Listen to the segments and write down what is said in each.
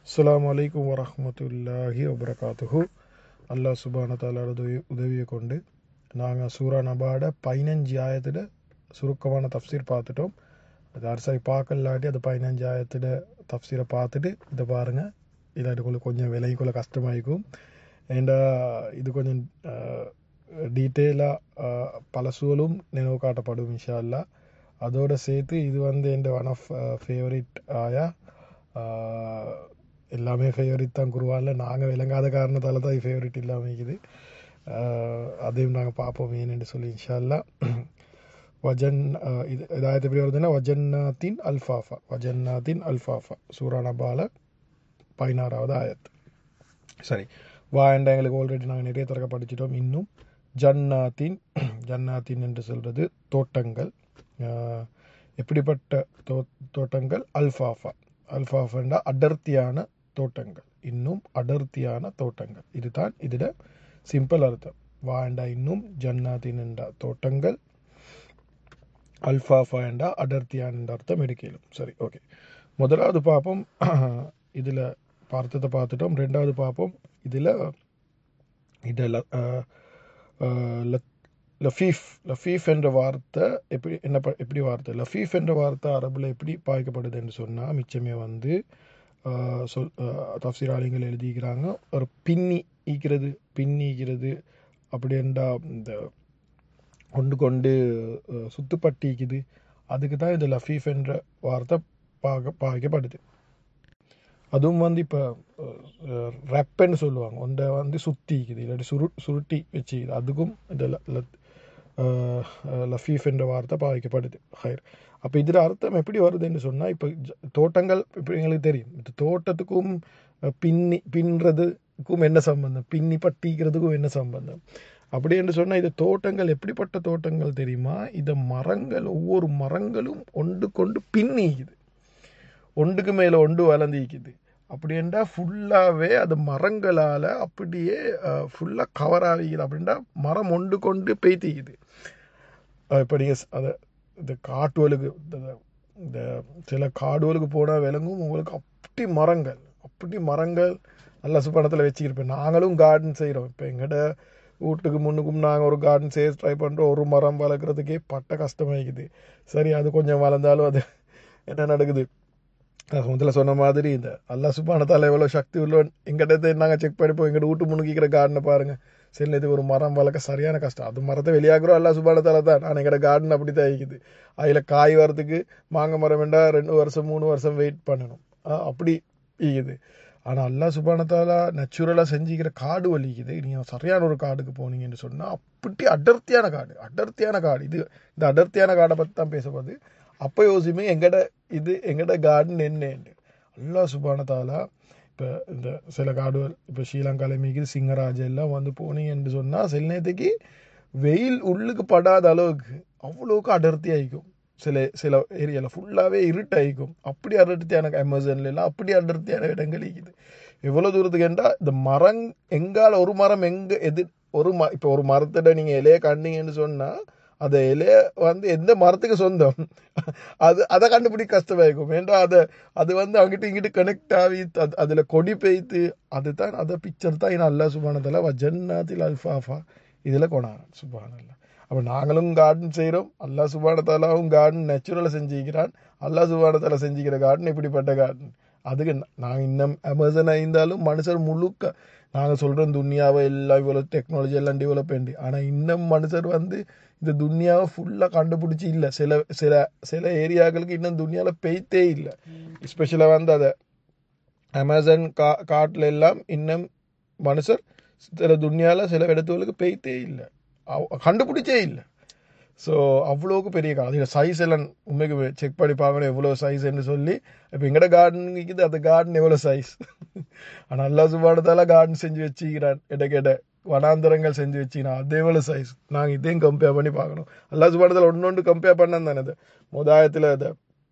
அஸ்ஸலாமு அலைக்கும் வரஹ்மத்துல்லாஹி வபரகாத்துஹு அல்லாஹ் சுபான தாலாட உதவி உதவியை கொண்டு நாங்கள் சூரா நபாட பதினஞ்சு ஆயத்தில் சுருக்கமான தஃப்சீர் பார்த்துட்டோம் அது அரசாய் பார்க்கலாட்டி அது பதினஞ்சு ஆயத்தில் தஃப்சீரை பார்த்துட்டு இதை பாருங்கள் இல்லாட்டி கொஞ்சம் விலைக்குள்ள கஷ்டமாயிருக்கும் ஏண்டா இது கொஞ்சம் டீட்டெயிலாக பல சூழலும் நினைவு காட்டப்படும் இன்ஷா அல்லா அதோடு சேர்த்து இது வந்து என் ஒன் ஆஃப் ஃபேவரட் ஆயா எல்லாமே ஃபேவரட் தான் குருவானில் நாங்கள் விளங்காத காரணத்தால் தான் ஃபேவரட் இல்லாமல் இருக்குது அதையும் நாங்கள் பார்ப்போம் ஏன்னு சொல்லி இன்ஷால்லா வஜன் இது இதாயத்து எப்படி வருதுன்னா வஜன்னாத்தின் அல்ஃபாஃபா வஜன்னாத்தின் அல்ஃபாஃபா சூரானபால பதினாறாவது ஆயத்து சரி வாயண்டா எங்களுக்கு ஆல்ரெடி நாங்கள் நிறைய தரக்க படிச்சிட்டோம் இன்னும் ஜன்னாத்தின் ஜன்னாத்தின் என்று சொல்கிறது தோட்டங்கள் எப்படிப்பட்ட தோ தோட்டங்கள் அல்ஃபாஃபா அல்ஃபாஃபண்டா அடர்த்தியான தோட்டங்கள் இன்னும் அடர்த்தியான தோட்டங்கள் இதுதான் இதில் சிம்பிள் அர்த்தம் வாண்டா இன்னும் ஜன்னாத்தின் என்ற தோட்டங்கள் அல்ஃபாஃபா என்றா அடர்த்தியான என்ற அர்த்தம் எடுக்கலும் சரி ஓகே முதலாவது பார்ப்போம் இதில் பார்த்ததை பார்த்துட்டோம் ரெண்டாவது பார்ப்போம் இதில் இதில் லஃபீஃப் லஃபீஃப் என்ற வார்த்தை எப்படி என்ன எப்படி வார்த்தை லஃபீஃப் என்ற வார்த்தை அரபில் எப்படி பாய்க்கப்படுது என்று சொன்னால் மிச்சமே வந்து சொல் தப்சீராளிகள் எழுதிக்கிறாங்க ஒரு பின்னி ஈக்கிறது பின்னிக்கிறது அப்படின்றா இந்த கொண்டு கொண்டு சுத்துப்பட்டிக்குது அதுக்கு தான் இந்த லஃபீஃப் என்ற வார்த்தை பாக பாய்க்கப்படுது அதுவும் வந்து இப்போ ரெப்பன்னு சொல்லுவாங்க ஒன்றை வந்து சுத்திக்குது இல்லாட்டி சுரு சுருட்டி வச்சுக்குது அதுக்கும் இந்த லஃபீஃப் என்ற வார்த்தை பாதிக்கப்படுது ஹயர் அப்போ இதில் அர்த்தம் எப்படி வருதுன்னு சொன்னால் இப்போ தோட்டங்கள் இப்போ எங்களுக்கு தெரியும் இந்த தோட்டத்துக்கும் பின்னி பின்னுறதுக்கும் என்ன சம்பந்தம் பின்னி பட்டிக்கிறதுக்கும் என்ன சம்பந்தம் அப்படி என்று சொன்னால் இது தோட்டங்கள் எப்படிப்பட்ட தோட்டங்கள் தெரியுமா இந்த மரங்கள் ஒவ்வொரு மரங்களும் ஒன்று கொண்டு பின்னிக்குது ஒன்றுக்கு மேலே ஒன்று வளர்ந்திக்குது அப்படின்டா ஃபுல்லாகவே அது மரங்களால் அப்படியே ஃபுல்லாக கவர் ஆகிக்குது அப்படின்டா மரம் ஒன்று கொண்டு பெய்த்திக்குது இப்போ நீங்கள் அதை இந்த காட்டுவலுக்கு இந்த சில காடுவலுக்கு போனால் விலங்கும் உங்களுக்கு அப்படி மரங்கள் அப்படி மரங்கள் நல்ல சுப்பணத்தில் வச்சுக்கிருப்பேன் நாங்களும் கார்டன் செய்கிறோம் இப்போ எங்கிட்ட வீட்டுக்கு முன்னுக்கும் நாங்கள் ஒரு கார்டன் செய்ய ட்ரை பண்ணுறோம் ஒரு மரம் வளர்க்குறதுக்கே பட்ட கஷ்டமாயிக்குது சரி அது கொஞ்சம் வளர்ந்தாலும் அது என்ன நடக்குது முதல்ல சொன்ன மாதிரி இந்த அல்லா சுபானத்தால் எவ்வளோ சக்தி உள்ள எங்கிட்ட நாங்கள் செக் பண்ணிப்போம் எங்கிட்ட வீட்டு முன்னுக்கிற கார்டனை பாருங்கள் சரி இது ஒரு மரம் வளர்க்க சரியான கஷ்டம் அது மரத்தை வெளியாகிறோம் அல்லா சுபானத்தால தான் நான் எங்கிட்ட கார்டன் அப்படி தான் ஆகிக்குது அதில் காய் வரதுக்கு மாங்க மரம் வேண்டாம் ரெண்டு வருஷம் மூணு வருஷம் வெயிட் பண்ணணும் அப்படி ஈகுது ஆனால் அல்லா சுபானத்தாலா நேச்சுரலாக செஞ்சுக்கிற காடு வலிக்குது நீங்கள் சரியான ஒரு காடுக்கு போனீங்கன்னு சொன்னால் அப்படி அடர்த்தியான காடு அடர்த்தியான காடு இது இந்த அடர்த்தியான காடை பற்றி தான் பேசப்படுது அப்போ யோசிமே எங்கட இது எங்கட கார்டன் என்னன்னு அல்லா சுபானத்தாலா இப்போ இந்த சில காடுகள் இப்போ ஸ்ரீலங்காவில் மிகுது சிங்கராஜ் எல்லாம் வந்து போனீங்கன்னு சொன்னால் சில நேரத்துக்கு வெயில் உள்ளுக்கு படாத அளவுக்கு அவ்வளோக்கு அடர்த்தி ஆகிக்கும் சில சில ஏரியாவில் ஃபுல்லாகவே இருட்டாயிக்கும் அப்படி அடர்த்தியான அமேசான்லாம் அப்படி அடர்த்தியான இடங்கள் இருக்குது எவ்வளோ தூரத்துக்கு என்றால் இந்த மரம் எங்கால ஒரு மரம் எங்கே எது ஒரு ம இப்போ ஒரு மரத்திட்ட நீங்கள் இலையை கண்டீங்கன்னு சொன்னால் அந்த இலைய வந்து எந்த மரத்துக்கு சொந்தம் அது அதை கண்டுபிடிக்க கஷ்டமாயிருக்கும் ஏன்டா அதை அது வந்து அங்கிட்டு இங்கிட்டு கனெக்ட் ஆகி அது அதில் கொடி பெய்த்து அதுதான் அதை பிக்சர் தான் இன்னும் அல்லா சுபானத்தில் வஜன்னாத்தில் அல்ஃபாஃபா இதில் கொண்டாங்க சுபானல்ல அப்போ நாங்களும் கார்டன் செய்கிறோம் அல்லா சுபானத்தாலாவும் கார்டன் நேச்சுரலாக செஞ்சுக்கிறான் அல்லா சுபானத்தால் செஞ்சுக்கிற கார்டன் இப்படிப்பட்ட கார்டன் அதுக்கு நாங்கள் இன்னும் அமேசான் இருந்தாலும் மனுஷர் முழுக்க நாங்கள் சொல்கிறோம் துனியாவை எல்லாம் இவ்வளோ டெக்னாலஜி எல்லாம் டெவலப் பண்ணி ஆனால் இன்னும் மனுஷர் வந்து இந்த துனியாவை ஃபுல்லாக கண்டுபிடிச்சி இல்லை சில சில சில ஏரியாக்களுக்கு இன்னும் துனியாவில் பெய்த்தே இல்லை ஸ்பெஷலாக வந்து அதை அமேசான் கா காட்டில் எல்லாம் இன்னும் மனுஷர் சில துனியாவில் சில இடத்துகளுக்கு பெய்த்தே இல்லை கண்டுபிடிச்சே இல்லை ஸோ அவ்வளோக்கு பெரிய காடு அதில் சைஸ் எல்லாம் உண்மைக்கு செக் பண்ணி பார்க்கணும் எவ்வளோ சைஸ்ன்னு சொல்லி இப்போ எங்கட கார்டன் இருக்குது அந்த கார்டன் எவ்வளோ சைஸ் ஆனால் அல்லா சுபானத்தால கார்டன் செஞ்சு வச்சுக்கிறான் இடைக்கிட வனாந்தரங்கள் செஞ்சு வச்சுக்கிறான் அது எவ்வளோ சைஸ் நாங்கள் இதையும் கம்பேர் பண்ணி பார்க்கணும் அல்லா சுபானத்தில் ஒன்று ஒன்று கம்பேர் பண்ணான் தானே அது முதாயத்தில் அதை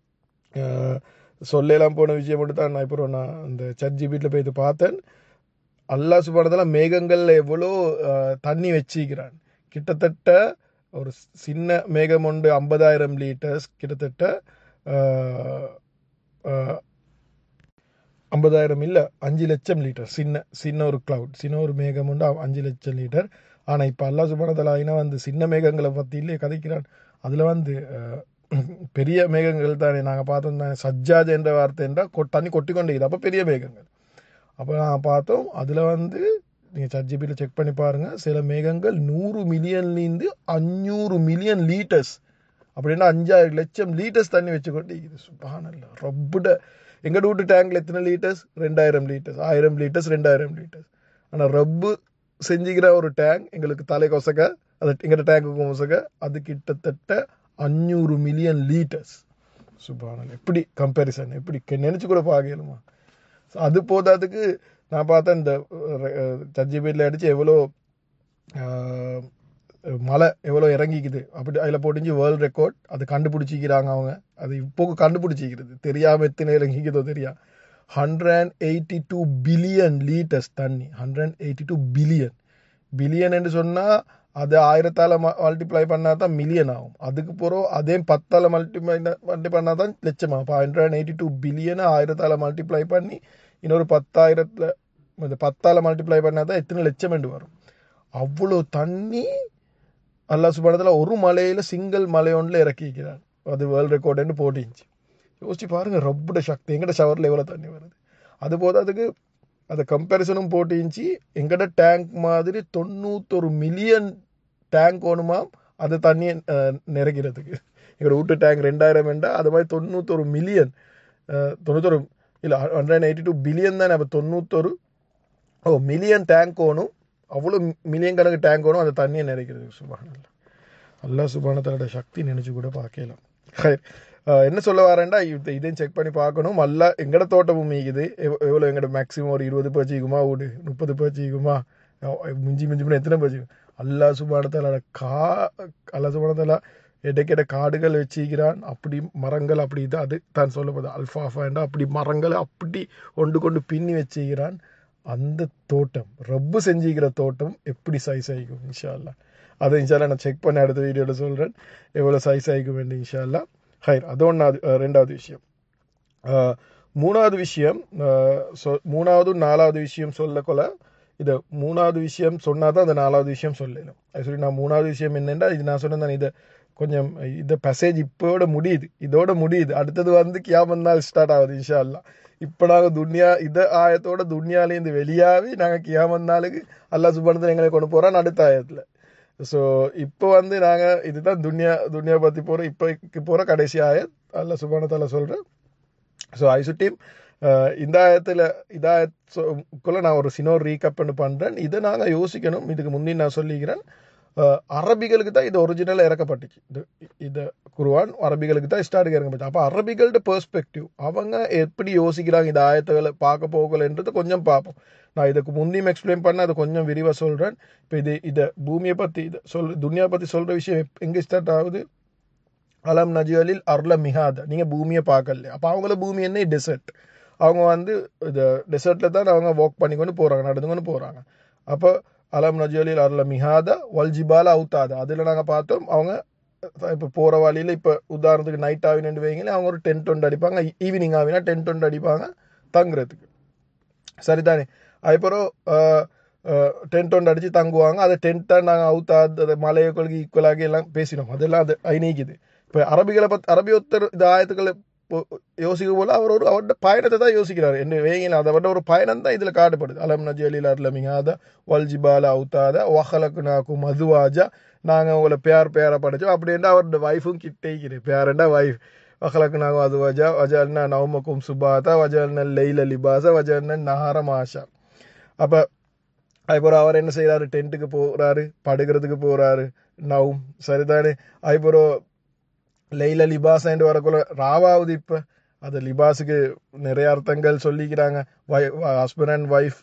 சொல்லலாம் போன விஷயம் மட்டும் தான் நான் இப்போ நான் இந்த சர்ஜி வீட்டில் போய் பார்த்தேன் அல்லா சுபானத்தில் மேகங்கள் எவ்வளோ தண்ணி வச்சுக்கிறான் கிட்டத்தட்ட ஒரு சின்ன மேகம் ஒன்று ஐம்பதாயிரம் லிட்டர்ஸ் கிட்டத்தட்ட ஐம்பதாயிரம் இல்லை அஞ்சு லட்சம் லிட்டர் சின்ன சின்ன ஒரு கிளவுட் சின்ன ஒரு மேகம் உண்டு அ- அஞ்சு லட்சம் லிட்டர் ஆனால் இப்போ அல்லா சுபானதலா ஐனா வந்து சின்ன மேகங்களை பற்றி இல்லையே கதைக்கிறான் அதில் வந்து அஹ், பெரிய மேகங்கள் தானே நாங்கள் பார்த்தோம் தானே சஜ்ஜாஜ் என்ற வார்த்தை என்றால் கொ தண்ணி கொட்டி கொண்டே இருக்குது அப்போ பெரிய மேகங்கள் அப்போ நாங்கள் பார்த்தோம் அதில் வந்து நீங்கள் சர்ஜிபியில் செக் பண்ணி பாருங்கள் சில மேகங்கள் நூறு மில்லியன்லேருந்து அஞ்சூறு மில்லியன் லீட்டர்ஸ் அப்படின்னா அஞ்சாயிரம் லட்சம் லீட்டர்ஸ் தண்ணி வச்சு கொண்டு இது சுபானல்ல ரப்புட எங்கள் வீட்டு டேங்க்ல எத்தனை லீட்டர்ஸ் ரெண்டாயிரம் லிட்டர்ஸ் ஆயிரம் லிட்டர்ஸ் ரெண்டாயிரம் லிட்டர்ஸ் ஆனால் ரப்பு செஞ்சுக்கிற ஒரு டேங்க் எங்களுக்கு தலை கொசக அது எங்கள்ட டேங்குக்கு கொசக அது கிட்டத்தட்ட அஞ்சூறு மில்லியன் லீட்டர்ஸ் சுபானல் எப்படி கம்பேரிசன் எப்படி நினச்சி கூட பார்க்கலுமா So, அது போதாதுக்கு நான் பார்த்தேன் இந்த சர்ஜிபேட்டில் அடித்து எவ்வளோ ஆஹ், மலை எவ்வளோ இறங்கிக்குது அப்படி அதில் போட்டுச்சு வேர்ல்ட் ரெக்கார்ட் அது கண்டுபிடிச்சிக்கிறாங்க அவங்க அது இப்போ கண்டுபிடிச்சிக்கிறது தெரியாமல் எத்தனை இறங்கிக்குதோ தெரியா hundred eighty two billion litres தண்ணி hundred eighty two billion billion என்று சொன்னால் அது ஆயிரத்தால் மல்டிப்ளை பண்ணால் தான் மில்லியன் ஆகும் அதுக்கு பிறகு அதே பத்தால் மல்டிப்ளை மல்டி பண்ணால் தான் லட்சம் ஆகும் இப்போ ஹண்ட்ரட் எயிட்டி டூ பில்லியனை ஆயிரத்தால் மல்டிப்ளை பண்ணி இன்னொரு பத்தாயிரத்தில் இந்த பத்தால் மல்டிப்ளை பண்ணால் தான் எத்தனை லட்சம் என்று வரும் அவ்வளோ தண்ணி அல்லா சுபானத்தில் ஒரு மலையில் சிங்கிள் மலை ஒன்றில் இறக்கிக்கிறான் அது வேர்ல்டு ரெக்கார்டுன்னு போட்டிருந்துச்சு யோசிச்சு பாருங்க ரப்போட சக்தி எங்கட ஷவரில் எவ்வளோ தண்ணி வருது அது போது அதுக்கு அந்த கம்பேரிசனும் போட்டிருந்துச்சு எங்கட டேங்க் மாதிரி தொண்ணூத்தொரு மில்லியன் டேங்க் வேணுமா அது தண்ணியை அஹ், நிறைக்கிறதுக்கு எங்களோட வீட்டு டேங்க் ரெண்டாயிரம் வேண்டா அது மாதிரி தொண்ணூத்தொரு மில்லியன் தொண்ணூத்தொரு இல்லை ஹண்ட்ரட் எயிட்டி டூ பில்லியன் தானே அப்போ தொண்ணூத்தொரு ஓ மில்லியன் டேங்க் வேணும் அவ்வளோ மில்லியன் கணக்கு டேங்க் வேணும் அந்த தண்ணியை நிறைக்கிறது சுபானல்ல அல்லாஹ் சுபானத்தோட சக்தி நினைச்சு கூட பார்க்கலாம் ஹைர். அஹ் என்ன சொல்ல வரேன்டா இது இதையும் செக் பண்ணி பார்க்கணும் அல்ல எங்கட தோட்டமும் மீக்குது எவ்- எவ்வளோ எங்கட மேக்ஸிமம் ஒரு இருபது பேச்சுக்குமா வீடு முப்பது பேச்சுக்குமா மிஞ்சி மிஞ்சி பண்ண எத்தனை பேச்சு அல்லா சுபானத்தாலோட கா அல்லா சுபானத்தாலா இடைக்கிட காடுகள் வச்சிக்கிறான் அப்படி மரங்கள் அப்படி இது அது தான் சொல்லப்படுது அல்ஃபாஃபாண்டா அப்படி மரங்களை அப்படி கொண்டு கொண்டு பின்னி வச்சிக்கிறான் அந்த தோட்டம் ரப்பு செஞ்சுக்கிற தோட்டம் எப்படி சைஸ் ஆகிக்கும் இன்ஷா அல்லாஹ் அதை இன்ஷால்லா நான் செக் பண்ணி அடுத்த வீடியோவில் சொல்கிறேன் எவ்வளோ சைஸ் ஆகிக்க வேண்டும் இன்ஷால்லா ஹைர் அது ஒன்றாவது ரெண்டாவது விஷயம் அஹ், மூணாவது விஷயம் அஹ், சொ- மூணாவது நாலாவது விஷயம் சொல்லக்கொள்ள இதை மூணாவது விஷயம் சொன்னால் தான் அந்த நாலாவது விஷயம் சொல்லலாம் ஆக்சுவலி நான் மூணாவது விஷயம் என்னென்னா இது நான் சொன்னேன் இதை கொஞ்சம் இந்த பசேஜ் இப்போட முடியுது இதோட முடியுது அடுத்தது வந்து கியாமத் நாள் ஸ்டார்ட் ஆகுது இன்ஷா அல்லாஹ் இப்போ நாங்கள் துன்யா இத ஆயத்தோட துன்யாலேருந்து வெளியாகி நாங்கள் கியாமத் நாளுக்கு அல்லாஹ் சுபானத்தில் எங்களை கொண்டு போகிறோம் அடுத்த ஆயத்தில் ஸோ இப்போ வந்து நாங்கள் இதுதான் துன்யா துன்யா பற்றி போகிற இப்போக்கு போகிற கடைசி ஆயத் அல்லாஹ் சுபானத்தால சொல்கிறேன் ஸோ ஐசு டீம் இந்த ஆயத்தில் இதாயத்துக்குள்ள நான் ஒரு சின்ன ஒரு ரீகப் பண்ணி பண்ணுறேன் இதை நாங்கள் யோசிக்கணும் இதுக்கு முன்னே நான் சொல்லிக்கிறேன் அஹ், அரபிகளுக்கு தான் இது ஒரிஜினலாக இறக்கப்பட்டுச்சு இது இது குருவான் அரபிகளுக்கு தான் ஸ்டார்ட் இறக்கப்பட்டுச்சு அப்போ அரபிகளோட பெர்ஸ்பெக்டிவ் அவங்க எப்படி யோசிக்கிறாங்க இந்த ஆயத்துகளை பார்க்க போகலன்றது கொஞ்சம் பார்ப்போம் நான் இதுக்கு முந்தையும் எக்ஸ்பிளைன் பண்ண அதை கொஞ்சம் விரிவாக சொல்கிறேன் இப்போ இது இதை பூமியை பற்றி இதை சொல் துனியா பற்றி சொல்கிற விஷயம் எப்- எங்கே ஸ்டார்ட் ஆகுது அலம் நஜியலில் அர்ல மிகாத நீங்கள் பூமியை பார்க்கல அப்போ அவங்கள பூமி என்ன டெசர்ட் அவங்க வந்து இந்த டெசர்ட்டில் தான் அவங்க வாக் பண்ணிக்கொண்டு போகிறாங்க நடந்து கொண்டு போகிறாங்க அப்போ அலம் நஜியலில் அர்ல மிகாத வல் ஜிபால அவுத்தாத அதில் நாங்கள் பார்த்தோம் அவங்க இப்போ போகிற வழியில் இப்போ உதாரணத்துக்கு நைட் ஆகினு வைங்களேன் அவங்க ஒரு டென்ட் ஒன்று அடிப்பாங்க ஈவினிங் ஆகினா டென்ட் ஒன்று அடிப்பாங்க தங்குறதுக்கு சரிதானே அதுக்கப்புறம் டென்ட் ஒன்று அடித்து தங்குவாங்க அதை டென்ட்டை நாங்கள் அவுத்தாது மலையை கொள்கை ஈக்குவலாகி எல்லாம் பேசினோம் அதெல்லாம் அது அது நீக்குது இப்போ அரபிகளை பற்றி அரபி ஒருத்தர் இந்த ஆயத்துக்களை பொ- யோசிக்க போல அவர் ஒரு அவரோட பயணத்தை தான் யோசிக்கிறார் என்ன வேங்கின அதை விட ஒரு பயணம் தான் இதில் காட்டப்படுது அலம் நஜி அலில் அர்லமிங்காத வல்ஜிபால அவுத்தாத வஹலக்கு நாக்கும் மதுவாஜா நாங்கள் உங்களை பேர் பேரை படித்தோம் அப்படின்னா அவரோட ஒய்ஃபும் கிட்டேக்கிறேன் பேரண்டா ஒய்ஃப் வஹலக்கு நாகும் அதுவாஜா வஜல்னா நவமக்கும் சுபாதா வஜல்னா லெய்ல லிபாசா வஜல்னா நஹார மாஷா அப்போ அதுக்கப்புறம் அவர் என்ன செய்கிறாரு டென்ட்டுக்கு போகிறாரு படுக்கிறதுக்கு போகிறாரு நவும் சரிதானே அதுக்கப்புறம் லைல லிபாஸ்ன்ட்டு வரக்குள்ள ராவாகுது இப்போ அது லிபாஸுக்கு நிறைய அர்த்தங்கள் சொல்லிக்கிறாங்க ஹஸ்பண்ட் அண்ட் ஒய்ஃப்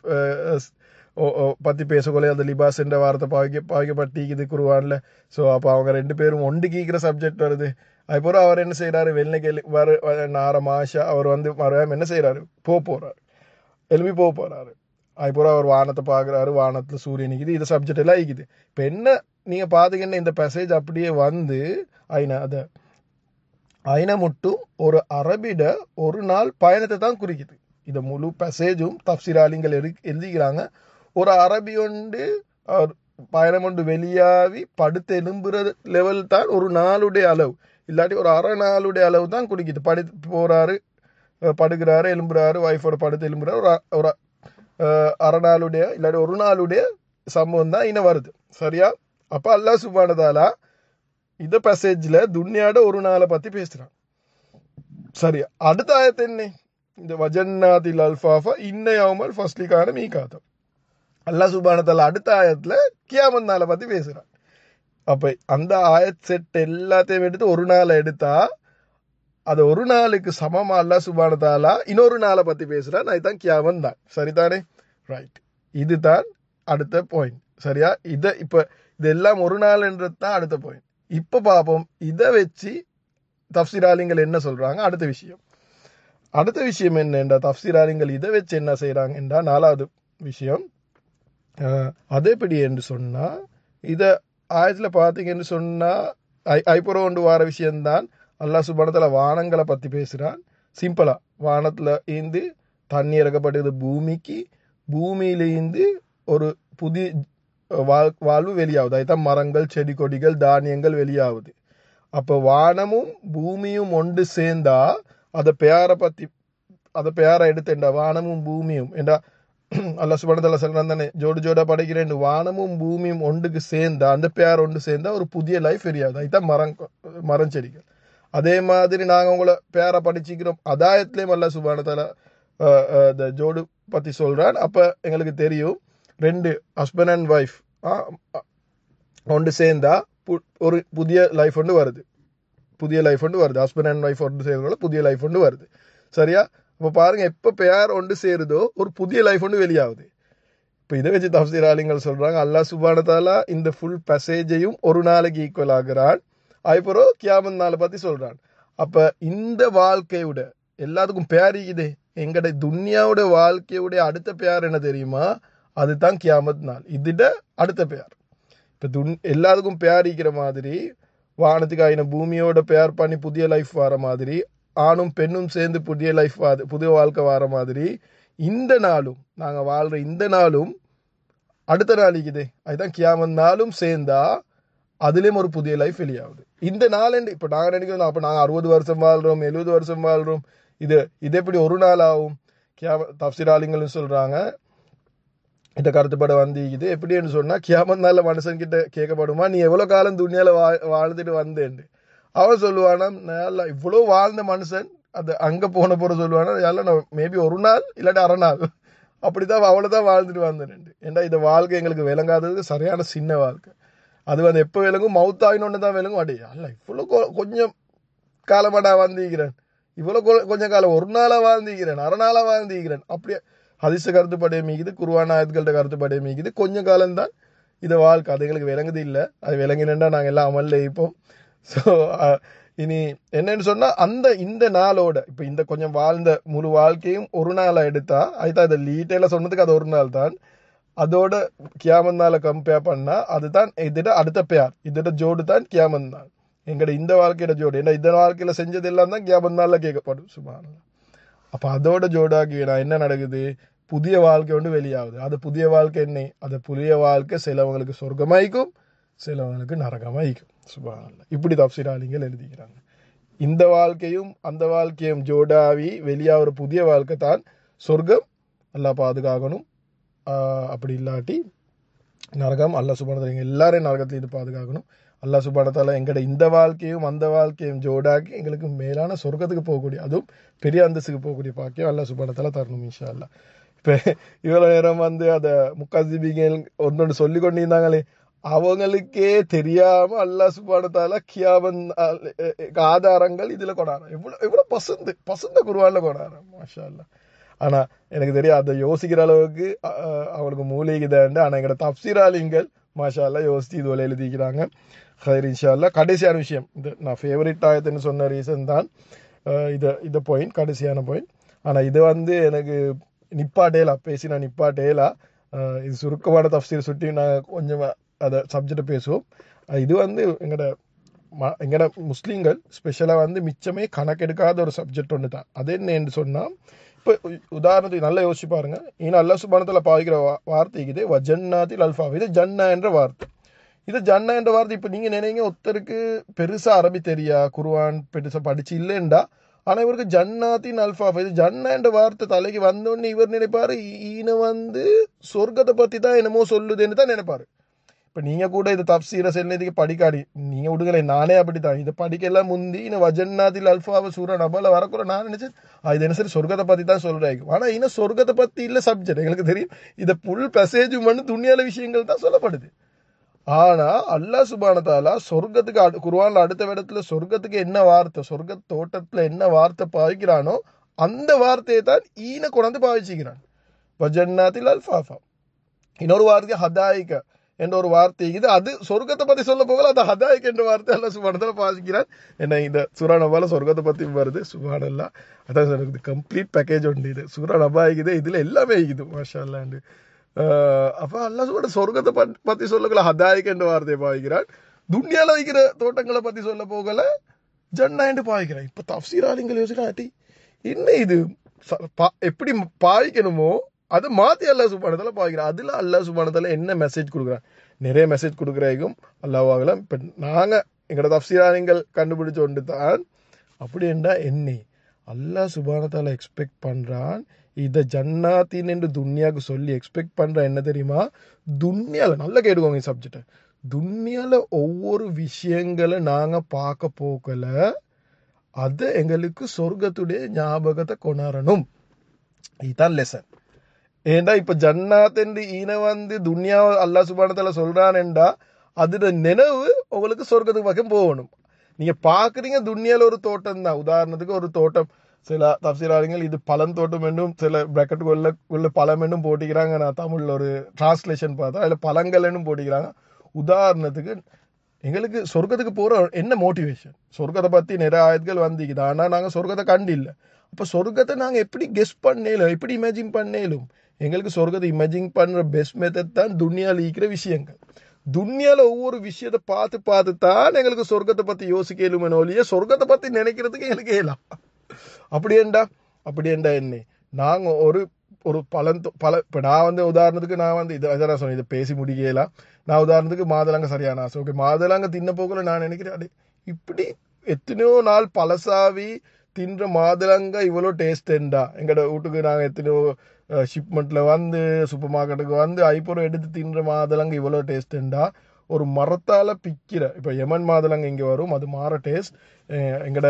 பற்றி பேசக்குள்ளே அந்த லிபாஸ் என்ற வார்த்தை பாவிக்க பாவிக்கப்பட்டிக்குது குருவானில் ஸோ அப்போ அவங்க ரெண்டு பேரும் ஒன்று கீக்கிற சப்ஜெக்ட் வருது அதுக்கப்புறம் அவர் என்ன செய்கிறாரு வெள்ளை வர நார மாஷா அவர் வந்து மறுபடியும் என்ன செய்கிறாரு போக போகிறாரு எழுப்பி போக போகிறாரு அதுக்கப்புறம் அவர் வானத்தை பார்க்குறாரு வானத்தில் சூரியன் நிற்கிது இது சப்ஜெக்ட் எல்லாம் இருக்குது இப்போ என்ன நீங்கள் பார்த்தீங்கன்னா இந்த மெசேஜ் அப்படியே வந்து ஐநா அதை ஐநா மட்டும் ஒரு அரபிட ஒரு நாள் பயணத்தை தான் குறிக்குது இதை முழு பசேஜும் தப்சிராலிங்கள் எழு எழுதிக்கிறாங்க ஒரு அரபி ஒன்று அவர் பயணம் ஒன்று வெளியாகி படுத்து எலும்புற லெவல் தான் ஒரு நாளுடைய அளவு இல்லாட்டி ஒரு அரை நாளுடைய அளவு தான் குடிக்குது படு போறாரு அஹ் படுக்கிறாரு எலும்புறாரு ஒய்ஃபோட படுத்து எலும்புறாரு ஒரு அ- ஒரு அஹ், அரை நாளுடைய இல்லாட்டி ஒரு நாளுடைய சம்பவம் தான் இன்னும் வருது சரியா அப்ப அல்லாஹ் சுபானதாலா இந்த பசேஜ்ல துன்யாட ஒரு நாளை பத்தி பேசுறான் சரி அடுத்த ஆயத்து என்ன இந்த வஜன்னாதில் அல்ஃபாஃபா இன்னையாமல் ஃபஸ்லிக்கான மீகாத்தம் அல்லாஹ் சுபானதாலா அடுத்த ஆயத்துல கியாமத் நாளை பத்தி பேசுறான் அப்ப அந்த ஆயத் செட் எல்லாத்தையும் எடுத்து ஒரு நாளை எடுத்தா அது ஒரு நாளுக்கு சமமா அல்லாஹ் சுபான தாலா இன்னொரு நாளை பத்தி பேசுறான் அதுதான் கியாமன் தான் சரிதானே ரைட் இதுதான் அடுத்த பாயிண்ட் சரியா இத இப்ப இதெல்லாம் ஒரு நாள்ன்றது தான் அடுத்த பாயிண்ட் இப்ப பாப்போம் இதை வச்சு தப்சிராலிங்கள் என்ன சொல்றாங்க அடுத்த விஷயம் அடுத்த விஷயம் என்னண்டா தப்சிராலிங்கள் இதை வச்சு என்ன செய்யறாங்கன்றா நாலாவது விஷயம் அஹ், அது எப்படி என்று சொன்னா இத ஆயத்துல பாத்தீங்கன்னு சொன்னா ஐ- ஐப்புறம் கொண்டு வர விஷயம்தான் அல்லாஹ் சுபானத்துல வானங்களை பத்தி பேசுறான் சிம்பிளா வானத்துல இருந்து தண்ணி இறக்கப்படுது பூமிக்கு பூமியிலிருந்து ஒரு புதிய வாழ்- வாழ்வு வெளியாகுது அதுதான் மரங்கள் செடி கொடிகள் தானியங்கள் வெளியாகுது அப்ப வானமும் பூமியும் ஒன்று சேர்ந்தா அதை பெயரை பத்தி அதை பெயரை எடுத்தேன்டா வானமும் பூமியும் ஏண்டா அல்ல சுபனதல்ல சொல்றான் தானே ஜோடு ஜோடா படைக்கிறேன் வானமும் பூமியும் ஒன்றுக்கு சேர்ந்தா அந்த பேர் ஒன்று சேர்ந்தா ஒரு புதிய லைஃப் எரியாது அதுதான் மரம் மரம் செடிகள் அதே மாதிரி நாங்க உங்களை பேரை படிச்சுக்கிறோம் அதாயத்திலேயும் அல்ல சுபானதால இந்த ஜோடு பத்தி சொல்றான் அப்ப எங்களுக்கு தெரியும் ரெண்டு ஹஸ்பண்ட் அண்ட் ஒய்ஃப் ஒன்று சேர்ந்தா பு- ஒரு புதிய லைஃப் ஒன்று வருது புதிய லைஃப் ஒன்று வருது ஹஸ்பண்ட் அண்ட் ஒய்ஃப் ஒன்று சேர்றதுனால புதிய லைஃப் ஒன்று வருது சரியா அப்ப பாருங்க எப்ப பேர் ஒன்று சேருதோ ஒரு புதிய லைஃப் ஒன்று வெளியாகுது இப்ப இதை வச்சு தப்சீர் ஆலிங்கள் சொல்றாங்க அல்லாஹ் சுபானதாலா இந்த ஃபுல் பசேஜையும் ஒரு நாளைக்கு ஈக்குவல் ஆகிறான் அதுக்கப்புறம் கியாமத் நாளை பத்தி சொல்றான் அப்ப இந்த வாழ்க்கையோட எல்லாத்துக்கும் பேர் இருக்குதே எங்கட துன்யாவோட வாழ்க்கையோட அடுத்த பேர் என்ன தெரியுமா அதுதான் கியாமத் நாள் இதுட அடுத்த பேர் இப்ப துன் எல்லாத்துக்கும் பேர் இருக்கிற மாதிரி வானத்துக்கு ஆயின பூமியோட பேர் பண்ணி புதிய லைஃப் வர மாதிரி ஆணும் பெண்ணும் சேர்ந்து புதிய லைஃப் புதிய வாழ்க்கை வர மாதிரி இந்த நாளும் நாங்க வாழ்ற இந்த நாளும் அடுத்த நாள் இருக்குதே அதுதான் கியாமத் நாளும் சேர்ந்தா அதுலயும் ஒரு புதிய லைஃப் வெளியாகுது இந்த நாள் இப்ப நாங்க நினைக்கிறோம் அப்ப நாங்க அறுபது வருஷம் வாழ்றோம் எழுபது வருஷம் வாழ்றோம் இது இது எப்படி ஒரு நாள் ஆகும் கியாம தப்சிராலிங்களும் சொல்றாங்க இந்த கருத்துப்பட வந்து இது எப்படின்னு சொன்னா கியாமத் நாள்ல மனுஷன் கிட்ட கேட்கப்படுமா நீ எவ்வளவு காலம் துணியால வா வாழ்ந்துட்டு வந்தேன்னு அவன் சொல்லுவானா நல்லா இவ்வளவு வாழ்ந்த மனுஷன் அது அங்க போன போற சொல்லுவானா எல்லாம் நான் மேபி ஒரு நாள் இல்லாட்டி அரை நாள் அப்படிதான் அவ்வளவுதான் வாழ்ந்துட்டு வந்தேன் ஏன்டா இந்த வாழ்க்கை எங்களுக்கு விளங்காதது சரியான சின்ன வாழ்க்கை அது வந்து எப்போ விளங்கும் மவுத் ஆயினொன்னு தான் விளங்கும் அடி அல்ல இவ்வளோ கொ- கொஞ்சம் காலமாடா வாழ்ந்திருக்கிறேன் இவ்வளோ கொ- கொஞ்ச காலம் ஒரு நாளா வாழ்ந்திருக்கிறேன் அரை நாளா வாழ்ந்திருக்கிறேன் அப்படியே ஹதிச கருத்துப்படைய மீக்குது குருவான ஆயத்துக்கள்கிட்ட கருத்துப்படைய மீக்குது கொஞ்ச காலம்தான் இது வாழ்க்கை அது எங்களுக்கு விளங்குது இல்லை அது விளங்கினா நாங்கள் எல்லாம் அமல்ல இருப்போம் ஸோ இனி என்னன்னு சொன்னா அந்த இந்த நாளோட இப்போ இந்த கொஞ்சம் வாழ்ந்த முழு வாழ்க்கையும் ஒரு நாளா எடுத்தா அதுதான் இதை லீட்டெயில சொன்னதுக்கு அது ஒரு நாள் தான் அதோட கியாமத் நாளை கம்பேர் பண்ணா அதுதான் இதோட அடுத்த பேர் இதோட ஜோடு தான் கியாமத் நாள் எங்கட இந்த வாழ்க்கையோட ஜோடு ஏன்னா இந்த வாழ்க்கையில செஞ்சது எல்லாம் தான் கியாமத் நாள்ல கேட்கப்படும் சுமார் அப்ப அதோட ஜோடாகி நான் என்ன நடக்குது புதிய வாழ்க்கை ஒன்று வெளியாகுது அது புதிய வாழ்க்கை என்ன அது புதிய வாழ்க்கை சிலவங்களுக்கு சொர்க்கமாய்க்கும் சிலவங்களுக்கு நரகமாய்க்கும் சுபானல்ல இப்படி தப்சிராளிங்கள் எழுதிக்கிறாங்க இந்த வாழ்க்கையும் அந்த வாழ்க்கையும் ஜோடாவி வெளியாகிற புதிய வாழ்க்கை தான் சொர்க்கம் எல்லாம் பாதுகாக்கணும் ஆஹ் அப்படி இல்லாட்டி நரகம் அல்லா சுபானத்தில் எல்லாரையும் நரகத்தில் இது பாதுகாக்கணும் அல்லா சுபானத்தால எங்கட இந்த வாழ்க்கையும் அந்த வாழ்க்கையும் ஜோடாக்கி எங்களுக்கு மேலான சொர்க்கத்துக்கு போகக்கூடிய அதுவும் பெரிய அந்தஸ்துக்கு போகக்கூடிய பாக்கியம் அல்லா சுபானத்தால தரணும் இன்ஷா அல்லா இப்போ இவ்வளோ நேரம் வந்து அதை முக்காசிபிகள் ஒன்னொன்று சொல்லி கொண்டிருந்தாங்களே அவங்களுக்கே தெரியாம அல்லா சுபானத்தால கியாபன் ஆதாரங்கள் இதுல கொண்டாடுறோம் எவ்வளவு எவ்வளவு பசந்து பசந்த குருவான்ல கொண்டாடுறோம் மாஷா அல்லா ஆனா எனக்கு தெரியும் அதை யோசிக்கிற அளவுக்கு அஹ், அவங்களுக்கு மூலிகைதாண்டு ஆனா எங்கட தப்சீராலிங்கள் மாஷா அல்லா யோசித்து இதுவரை எழுதிக்கிறாங்க ஹைர் இன்ஷா அல்லா கடைசியான விஷயம் இது நான் ஃபேவரட் ஆயத்துன்னு சொன்ன ரீசன் தான் அஹ், இது இந்த பாயிண்ட் கடைசியான பாயிண்ட் ஆனா இது வந்து எனக்கு நிப்பாட்டேலா பேசி நான் நிப்பாட்டேலா அஹ், இது சுருக்கமான தப்சீர் சுட்டி நான் கொஞ்சம் அதை சப்ஜெக்ட் பேசுவோம் அஹ், இது வந்து எங்கட ம- எங்கட முஸ்லீம்கள் ஸ்பெஷலாக வந்து மிச்சமே கணக்கெடுக்காத ஒரு சப்ஜெக்ட் ஒன்று தான் அது என்னன்னு சொன்னால் இப்ப உதாரணத்துக்கு நல்லா யோசிச்சு பாருங்க ஈன அல்ல சுபானத்துல பாவிக்கிற வா- வார்த்தைக்கு இது வஜன்னாத்தில் அல்ஃபா இது ஜன்னா என்ற வார்த்தை இது ஜன்னா என்ற வார்த்தை இப்ப நீங்க நினைங்க ஒருத்தருக்கு பெருசா அரபி தெரியா குர்ஆன் பெருசா படிச்சு இல்லைண்டா ஆனா இவருக்கு ஜன்னாத்தின் அல்ஃபா இது ஜன்னா என்ற வார்த்தை தலைக்கு வந்தோடனே இவர் நினைப்பாரு ஈ- ஈன வந்து சொர்க்கத்தை பத்தி தான் என்னமோ சொல்லுதுன்னு தான் நினைப்பாரு இப்ப நீங்க கூட இது தப்சீர செல்லதுக்கு படிக்காடி நீங்க விடுங்களே நானே அப்படித்தான் இதை படிக்கலாம் முந்தி இன்னும் வஜன்னாதில் அல்ஃபாவ சூர நபல வரக்குற நான் நினைச்சேன் ஆ, இது என்ன சரி சொர்க்கத்தை பத்தி தான் சொல்றேன் ஆனா இன்னும் சொர்க்கத்தை பத்தி இல்ல சப்ஜெக்ட் எங்களுக்கு தெரியும் இத புல் மெசேஜ் பண்ணு துணியால விஷயங்கள் தான் சொல்லப்படுது ஆனா அல்லாஹ் சுபான தாலா சொர்க்கத்துக்கு அடு- குர்ஆன்ல அடுத்த இடத்துல சொர்க்கத்துக்கு என்ன வார்த்தை சொர்க்க தோட்டத்துல என்ன வார்த்தை பாவிக்கிறானோ அந்த வார்த்தையை தான் ஈன கொண்டாந்து பாவிச்சுக்கிறான் வஜன்னாத்தில் அல்ஃபாஃபா இன்னொரு வார்த்தை ஹதாயிக்க என்ற ஒரு வார்த்தை இது அது சொர்க்கத்தை பத்தி சொல்ல போகல அந்த ஹதாயிக் என்ற வார்த்தை எல்லாம் சுபானத்தில் பாசிக்கிறான் என்ன இந்த சூரா நபால சொர்க்கத்தை பத்தி வருது சுபானல்லா அதான் சார் இது கம்ப்ளீட் பேக்கேஜ் உண்டு இது சூரா நபா இருக்குது இதுல எல்லாமே இருக்குது மாஷா அல்லாண்டு அப்ப அல்லா சுபான சொர்க்கத்தை பத்தி- பத்தி சொல்லக்கல ஹதாயிக் என்ற வார்த்தையை பாவிக்கிறான் துன்யால வைக்கிற தோட்டங்களை பத்தி சொல்ல போகல ஜன்னா என்று பாவிக்கிறான் இப்ப தப்சீராளிங்கள் யோசிக்கிறாட்டி என்ன இது ச- பா- எப்படி பாவிக்கணுமோ அதை மாத்தி அல்லாஹ் சுபானதால பாவிக்கிறான் அதுல அல்லாஹ் சுபானதால என்ன மெசேஜ் கொடுக்குறான் நிறைய மெசேஜ் கொடுக்குறேக்கும் அல்லாஹாகலாம் இப்ப நாங்க எங்களோட தப்சீராளிங்கள் கண்டுபிடிச்ச ஒன்று தான் அப்படி என்றா என்னை அல்லாஹ் சுபானத்தால எக்ஸ்பெக்ட் பண்றான் இத ஜன்னாத்தின் என்று துன்யாவுக்கு சொல்லி எக்ஸ்பெக்ட் பண்ற என்ன தெரியுமா துன்யால நல்லா கேட்டுக்கோங்க இந்த சப்ஜெக்ட துன்யால ஒவ்வொரு விஷயங்களை நாங்க பார்க்க போக்கல அது எங்களுக்கு சொர்க்கத்துடைய ஞாபகத்தை கொண்டாடணும் இதுதான் லெசன் ஏண்டா இப்ப ஜன்னாத் என்று ஈன வந்து துன்யா அல்லாஹ் சுபானத்தால சொல்றான்டா அதோட நினைவு உங்களுக்கு சொர்க்கத்துக்கு பக்கம் போகணும் நீங்க பாக்குறீங்க துன்யால ஒரு தோட்டம் தான் உதாரணத்துக்கு ஒரு தோட்டம் சில தப்சீராளிகள் இது பழந்தோட்டம் என்றும் சில பிராக்கெட்டுக்குள்ள உள்ள பழம் என்றும் போட்டிக்கிறாங்க நான் தமிழ்ல ஒரு டிரான்ஸ்லேஷன் பார்த்தா அதுல பழங்கள் என்னும் போட்டிக்கிறாங்க உதாரணத்துக்கு எங்களுக்கு சொர்க்கத்துக்கு போற என்ன மோட்டிவேஷன் சொர்க்கத்தை பத்தி நிறைய ஆயத்துகள் வந்திக்குது ஆனா நாங்க சொர்க்கத்தை கண்டு இல்ல அப்ப சொர்க்கத்தை நாங்க எப்படி கெஸ் பண்ணேலும் எப்படி இமேஜின் பண்ணேலும் எங்களுக்கு சொர்க்கத்தை இமேஜின் பண்ற பெஸ்ட் மெத்தட் தான் துன்யால இருக்கிற விஷயங்கள் துன்யால ஒவ்வொரு விஷயத்தை பார்த்து பார்த்து தான் எங்களுக்கு சொர்க்கத்தை பத்தி யோசிக்கலுமே ஒழிய சொர்க்கத்தை பத்தி நினைக்கிறதுக்கு எங்களுக்கு ஏலாம் அப்படியேண்டா அப்படியேண்டா என்ன நாங்க ஒரு ஒரு பலன் பல இப்ப நான் வந்து உதாரணத்துக்கு நான் வந்து இதை இதை நான் சொன்னேன் இதை பேசி முடிக்கலாம் நான் உதாரணத்துக்கு மாதுளங்க சரியான ஆசை ஓகே மாதுளங்க தின்ன போகல நான் நினைக்கிறேன் அடே இப்படி எத்தனையோ நாள் பழசாவி தின்ற மாதுளங்க இவ்வளோ டேஸ்டா எங்களோட வீட்டுக்கு நாங்கள் எத்தனையோ ஷிப்மெண்ட்ல வந்து சூப்பர் மார்க்கெட்டுக்கு வந்து ஐப்புறம் எடுத்து தின்ற மாதுளங்க இவ்வளோ டேஸ்டா ஒரு மரத்தால பிக்கிற இப்போ யமன் மாதுளங்க இங்கே வரும் அது மாற டேஸ்ட் எங்களோட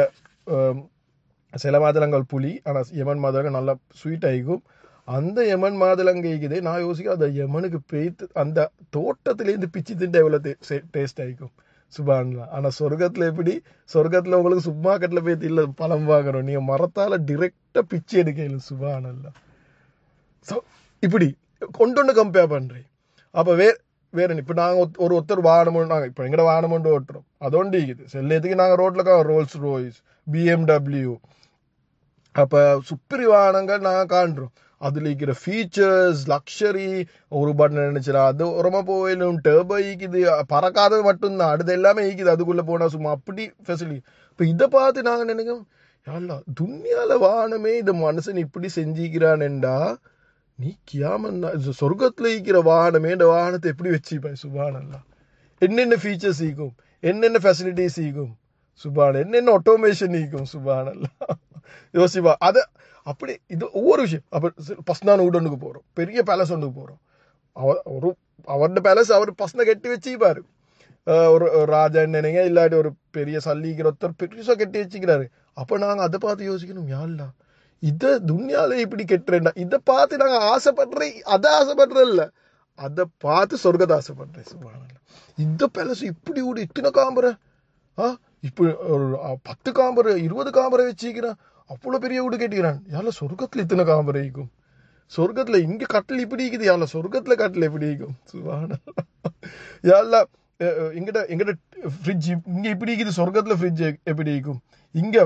சில மாதுளங்கள் புளி ஆனால் யமன் மாதுளங்க நல்லா ஸ்வீட் ஆகிக்கும் அந்த யமன் மாதுளங்க இருக்குது நான் யோசிக்க அந்த யமனுக்கு பெய்த்து அந்த தோட்டத்திலேருந்து பிச்சு திண்ட எவ்வளோ டேஸ்ட் ஆகிக்கும் சுபான்லாம் ஆனால் சொர்க்கத்தில் எப்படி சொர்க்கத்தில் உங்களுக்கு சும்மா கட்டில் போய் இல்லை பழம் வாங்குறோம் நீங்கள் மரத்தால் டிரெக்டாக பிச்சு எடுக்கல சுபானல்லாம் ஸோ இப்படி கொண்டு ஒன்று கம்பேர் பண்ணுறேன் அப்போ வே வேற இப்போ நாங்கள் ஒரு ஒருத்தர் வாகனம் நாங்கள் இப்போ எங்கட வாகனம் கொண்டு ஓட்டுறோம் அதோண்டு இருக்குது செல்லத்துக்கு நாங்கள் ரோட்டில் ரோல்ஸ் ரோய்ஸ் பிஎம்டபிள்யூ அப்போ சுப்பரி வாகனங்கள் நாங்கள் காண்றோம் அதில் இருக்கிற ஃபீச்சர்ஸ் லக்ஷரி ஒரு பட்டன் நினைச்சிடா அது உரமா போயிலும் டேர்போ ஈக்குது பறக்காதது மட்டும்தான் அடுத்து எல்லாமே ஈக்குது அதுக்குள்ளே போனால் சும்மா அப்படி ஃபெசிலிட்டி இப்போ இதை பார்த்து நாங்கள் நினைக்கிறோம் யாழ்லா துன்யால வானமே இந்த மனுஷன் இப்படி செஞ்சிக்கிறான்டா நீ கியாமன்னா சொர்க்கத்துல ஈக்கிற வாகனமே இந்த வாகனத்தை எப்படி வச்சுப்பாய் சுபானல்லா என்னென்ன ஃபீச்சர்ஸ் ஈக்கும் என்னென்ன ஃபெசிலிட்டிஸ் ஈக்கும் சுபான் என்னென்ன ஆட்டோமேஷன் ஈக்கும் சுபானல்லா யோசிப்பா அதை அப்படி இது ஒவ்வொரு விஷயம் அப்போ பஸ்னான வீடு ஒன்றுக்கு போகிறோம் பெரிய பேலஸ் ஒன்றுக்கு போகிறோம் அவர் ஒரு அவருடைய பேலஸ் அவர் பசனை கட்டி வச்சுப்பாரு ஒரு ராஜா நினைங்க இல்லாட்டி ஒரு பெரிய சல்லிக்கிற ஒருத்தர் பெருசாக கட்டி வச்சுக்கிறாரு அப்போ நாங்கள் அதை பார்த்து யோசிக்கணும் யாழ்லா இதை துன்யால இப்படி கெட்டுறேன்டா இதை பார்த்து நாங்கள் ஆசைப்படுறேன் அதை ஆசைப்படுறேன் இல்லை அதை பார்த்து சொர்க்கத்தை ஆசைப்படுறேன் சுபானல்ல இந்த பேலஸ் இப்படி வீடு இத்தனை காம்பரை ஆ இப்போ ஒரு பத்து காம்பரை இருபது காம்பரை வச்சுக்கிறான் அவ்வளோ பெரிய வீடு கேட்டுக்கிறான் யாரில் சொர்க்கத்தில் இத்தனை காம்பரை இருக்கும் சொர்க்கத்தில் இங்கே கட்டில் இப்படி இருக்குது யாரில் சொர்க்கத்தில் கட்டில் எப்படி இருக்கும் சுபான யாரில் எங்கிட்ட எங்கிட்ட ஃப்ரிட்ஜ் இங்கே இப்படி இருக்குது சொர்க்கத்தில் ஃப்ரிட்ஜ் எப்படி இருக்கும் இங்கே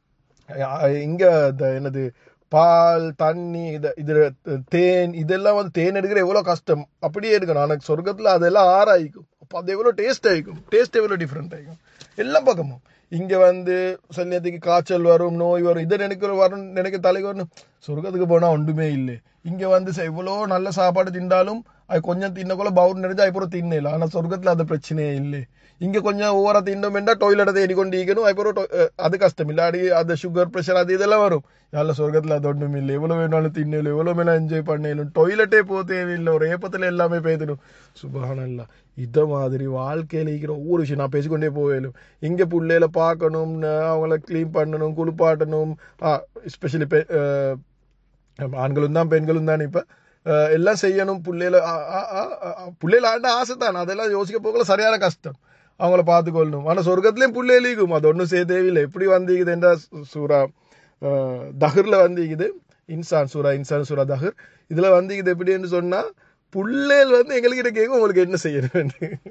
இங்கே இந்த என்னது பால் தண்ணி இதை இது தேன் இதெல்லாம் வந்து தேன் எடுக்கிற எவ்வளோ கஷ்டம் அப்படியே எடுக்கணும் ஆனால் சொர்க்கத்தில் அதெல்லாம் ஆறாயிக்கும் அப்போ அது எவ்வளோ டேஸ்ட் ஆகிக்கும் டேஸ்ட் எவ்வளோ டிஃப்ரெண்ட் ஆகிக்கும் எல்லா பக்கமும் இங்க வந்து சில நேரத்துக்கு காய்ச்சல் வரும் நோய் வரும் இதை நினைக்கிற வரும் நினைக்க தலைக்கு வரணும் சொர்க்கத்துக்கு போனா ஒன்றுமே இல்லை இங்க வந்து ச- எவ்வளோ நல்ல சாப்பாடு திண்டாலும் அது கொஞ்சம் தின்னக்குள்ள பவுர் நிறைஞ்சு அதுக்கப்புறம் தின்னல ஆனா சொர்க்கத்துல அது பிரச்சனையே இல்லை இங்க கொஞ்சம் ஓவரா தின்னோம்னா டொய்லெட்டை தேடி கொண்டு ஈக்கணும் அதுக்கப்புறம் டொ- அஹ் அது கஷ்டம் இல்லாடி அந்த சுகர் ப்ரெஷர் அது இதெல்லாம் வரும் நல்ல சொர்க்கத்துல அது ஒன்றும் இல்லை எவ்வளவு வேணாலும் தின்னலும் எவ்வளவு வேணாலும் என்ஜாய் பண்ணலும் டொய்லெட்டே போக தேவையில்லை ஒரு ஏப்பத்துல எல்லாமே பேத்திடும் சுபஹானல்லா இத மாதிரி வாழ்க்கையில இருக்கிற ஒவ்வொரு விஷயம் நான் பேசிக்கொண்டே போவேலும் இங்க புள்ளையில பார்க்கணும் ந- அவங்கள க்ளீன் பண்ணணும் குளிப்பாட்டணும் எஸ்பெஷலி ஆண்களும் தான் பெண்களும் தான் இப்ப அஹ், எல்லாம் செய்யணும் புள்ளையில புள்ளையில ஆண்ட ஆசை தான் அதெல்லாம் யோசிக்க போகல சரியான கஷ்டம் அவங்கள பார்த்துக்கொள்ளணும் ஆனா சொர்க்கத்திலயும் புள்ளையிலிக்கும் அது ஒன்றும் செய்ய தேவையில்லை எப்படி வந்திக்குது என்ற சூரா அஹ், தஹர்ல வந்திக்குது இன்சான் சூரா இன்சான் சூரா தஹர் இதுல வந்திக்குது எப்படின்னு சொன்னா புள்ளைகள் வந்து எங்ககிட்ட கேட்கும் உங்களுக்கு என்ன செய்யணும்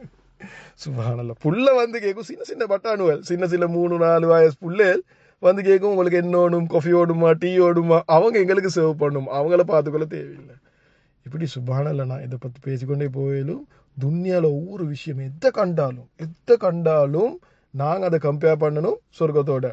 சுபானல்ல புள்ள வந்து கேட்கும் சின்ன சின்ன பட்டாணுவல் சின்ன சின்ன மூணு நாலு வயசு புள்ளைகள் வந்து கேட்கும் உங்களுக்கு என்ன ஓடும் காஃபி ஓடுமா டீ ஓடுமா அவங்க எங்களுக்கு சர்வ் பண்ணும் அவங்கள பார்த்துக்கொள்ள தேவையில்லை இப்படி சுபானல்ல நான் இதை பத்தி பேசிக்கொண்டே போயிலும் துன்யால ஒவ்வொரு விஷயம் எதை கண்டாலும் எதை கண்டாலும் நாங்க அதை கம்பேர் பண்ணணும் சொர்க்கத்தோட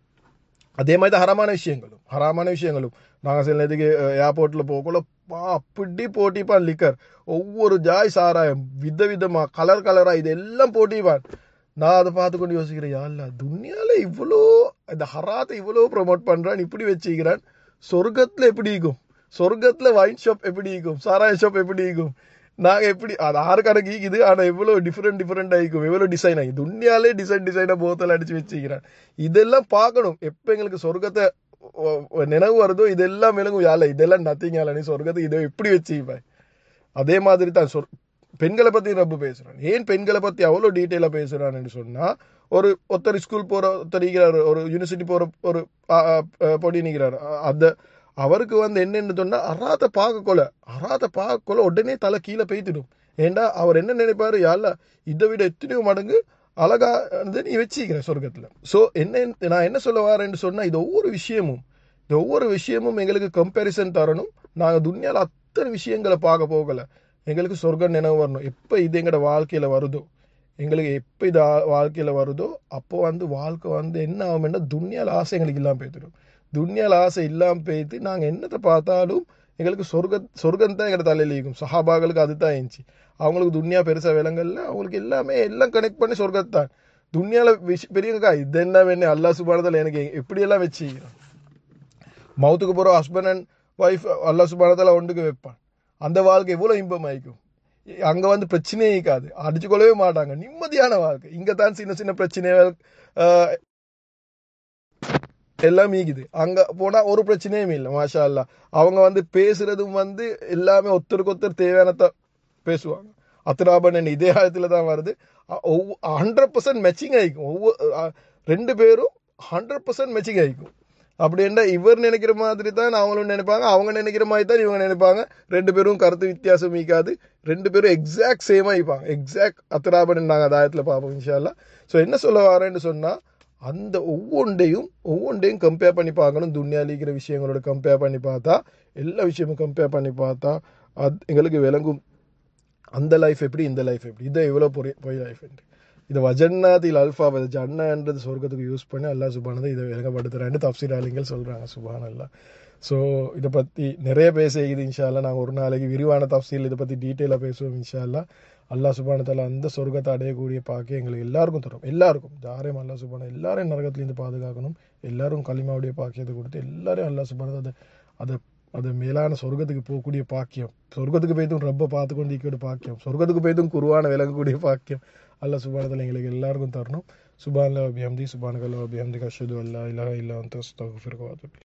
அதே மாதிரி தான் ஹராமான விஷயங்களும் ஹராமான விஷயங்களும் நாங்கள் சில நேரத்துக்கு ஏர்போர்ட்டில் போகக்குள்ள பா அப்படி போட்டிப்பான் லிக்கர் ஒவ்வொரு ஜாய் சாராயம் வித விதமா கலர் கலரா இதெல்லாம் போட்டிப்பான் நான் அதை பார்த்து கொண்டு யோசிக்கிறேன் யாழ்ல துனியால இவ்வளோ இந்த ஹராத்தை இவ்வளோ ப்ரொமோட் பண்றான் இப்படி வச்சுக்கிறான் சொர்க்கத்துல எப்படி இருக்கும் சொர்க்கத்துல வைன் ஷாப் எப்படி இருக்கும் சாராய ஷாப் எப்படி இருக்கும் நாங்க எப்படி அது ஆறு கணக்கு ஈக்குது ஆனா எவ்வளவு டிஃப்ரெண்ட் டிஃப்ரெண்ட் ஆயிக்கும் எவ்வளவு டிசைன் ஆகி துன்யாலே டிசைன் டிசைனா போத்தல் அடிச்சு வச்சுக்கிறான் இதெல்லாம் பார்க்கணும் எப்ப எங்களுக்கு சொர்க்கத்தை ஒ- ஒ- நினைவு வருதோ இதெல்லாம் விளங்கும் யால இதெல்லாம் நத்திங் யால நீ சொர்க்கத்துக்கு இதை எப்படி வச்சுப்பாய் அதே மாதிரி தான் சொர் பெண்களை பத்தி ரப்பு பேசுறான் ஏன் பெண்களை பத்தி அவ்வளவு டீட்டெயிலா பேசுறான்னு சொன்னா ஒரு ஒருத்தர் ஸ்கூல் போற ஒருத்தர் நிக்கிறாரு ஒரு யூனிவர்சிட்டி போற ஒரு ஆ, ஆ, ஆ, பொடி நிக்கிறாரு அ- அந்த அவருக்கு வந்து என்னன்னு சொன்னா அறாத பார்க்க கொள்ள அறாத பார்க்க கொள்ள உடனே தலை கீழே பெய்த்திடும் ஏண்டா அவர் என்ன நினைப்பாரு யாழ்ல இதை விட எத்தனையோ மடங்கு அழகா வந்து நீ வச்சுக்கிற சொர்க்கத்துல சோ என்ன நான் என்ன சொல்ல வரேன்னு சொன்னா இது ஒவ்வொரு விஷயமும் இந்த ஒவ்வொரு விஷயமும் எங்களுக்கு கம்பேரிசன் தரணும் நாங்க துன்யால அத்தனை விஷயங்களை பார்க்க போகல எங்களுக்கு சொர்க்கம் நினைவு வரணும் எப்ப இது எங்களோட வாழ்க்கையில வருதோ எங்களுக்கு எப்ப இது ஆ- வாழ்க்கையில வருதோ அப்போ வந்து வாழ்க்கை வந்து என்ன ஆகும்னா துன்யால ஆசை எங்களுக்கு இல்லாம போய்த்திடும் துன்யால ஆசை இல்லாம போய்த்து நாங்க என்னத்தை பார்த்தாலும் எங்களுக்கு சொர்க்க சொர்க்கம் தான் எங்களோட தலையில இருக்கும் சஹாபாக்களுக்கு அதுதான் இருந்துச்சு அவங்களுக்கு துன்யா பெருசா விலங்கல்ல அவங்களுக்கு எல்லாமே எல்லாம் கனெக்ட் பண்ணி சொர்க்கத்தான் துன்யால விஷ- பெரியக்கா இது என்ன வேணும் அல்லா சுபானத்தில் எனக்கு எப்படி எல்லாம் வச்சுக்கிறான் மவுத்துக்கு போற ஹஸ்பண்ட் அண்ட் ஒய்ஃப் அல்லா சுபானத்தில் ஒன்றுக்கு வைப்பான் அந்த வாழ்க்கை எவ்வளவு இன்பமாயிக்கும் அங்க வந்து பிரச்சனையே இருக்காது அடிச்சு கொள்ளவே மாட்டாங்க நிம்மதியான வாழ்க்கை இங்க தான் சின்ன சின்ன பிரச்சனைகள் ஆஹ், எல்லாம் மீக்குது அங்க போனா ஒரு பிரச்சனையும் இல்லை மாஷா அல்லா அவங்க வந்து பேசுறதும் வந்து எல்லாமே ஒருத்தருக்கு ஒருத்தர் தேவையானத பேசுவாங்க அத்துராபன் இதே காலத்துல தான் வருது ஹண்ட்ரட் பர்சன்ட் மேட்சிங் ஆயிக்கும் ஒவ்வொரு அஹ், ரெண்டு பேரும் ஹண்ட்ரட் பர்சன்ட் மேட்சிங் ஆயிக்கும் அப்படின்னா இவர் நினைக்கிற மாதிரி தான் அவங்களும் நினைப்பாங்க அவங்க நினைக்கிற மாதிரி தான் இவங்க நினைப்பாங்க ரெண்டு பேரும் கருத்து வித்தியாசம் இருக்காது ரெண்டு பேரும் எக்ஸாக்ட் சேமா இருப்பாங்க எக்ஸாக்ட் அத்தராபன் நாங்கள் அதாயத்தில் பார்ப்போம் இன்ஷால்லா ஸோ என்ன சொல்ல வரேன்னு சொன்னா அந்த ஒவ்வொன்றையும் ஒவ்வொன்றையும் கம்பேர் பண்ணி பார்க்கணும் துன்யால இருக்கிற விஷயங்களோட கம்பேர் பண்ணி பார்த்தா எல்லா விஷயமும் கம்பேர் பண்ணி பார்த்தா அது எங்களுக்கு விளங்கும் அந்த லைஃப் எப்படி இந்த லைஃப் எப்படி இதை எவ்வளோ பொய் பொய் லைஃப் இது வஜன்னாத்தில் அல்ஃபா ஜன்னன்றது சொர்க்கத்துக்கு யூஸ் பண்ணி அல்லாஹ் சுபானதை இதை விளங்கப்படுத்துறான்னு தப்சீர் ஆலிங்கள் சொல்கிறாங்க சுபான் அல்லா ஸோ இதை பற்றி நிறைய பேச இது இன்ஷால்லா நாங்கள் ஒரு நாளைக்கு விரிவான தப்சீல் இதை பற்றி டீட்டெயிலாக பேசுவோம் இன்ஷால்லா அல்லாஹ் சுபானத்தால் அந்த சொர்க்கத்தை அடையக்கூடிய பாக்கி எங்களுக்கு எல்லாருக்கும் தரும் எல்லாருக்கும் யாரையும் அல்லாஹ் சுபான எல்லாரையும் நரகத்துலேருந்து பாதுகாக்கணும் எல்லாரும் களிமாவுடைய பாக்கியத்தை கொடுத்து எல்லாரையும் அல்லாஹ் சுபானத்தை அதை அதை அது மேலான சொர்க்கத்துக்கு போகக்கூடிய பாக்கியம் சொர்க்கத்துக்கு போய்த்தும் ரொம்ப பார்த்து கொண்டு இருக்கக்கூடிய பாக்கியம் சொர்க்கத்துக்கு போய்த்தும் குருவான விளங்கக்கூடிய பாக்கியம் அல்லாஹ் சுபானத்தில் எங்களுக்கு எல்லாருக்கும் தரணும் சுபான் அபிஹம்தி சுபானகல்லா அபிஹம்தி கஷது அல்லா இலஹ இல்லா அந்த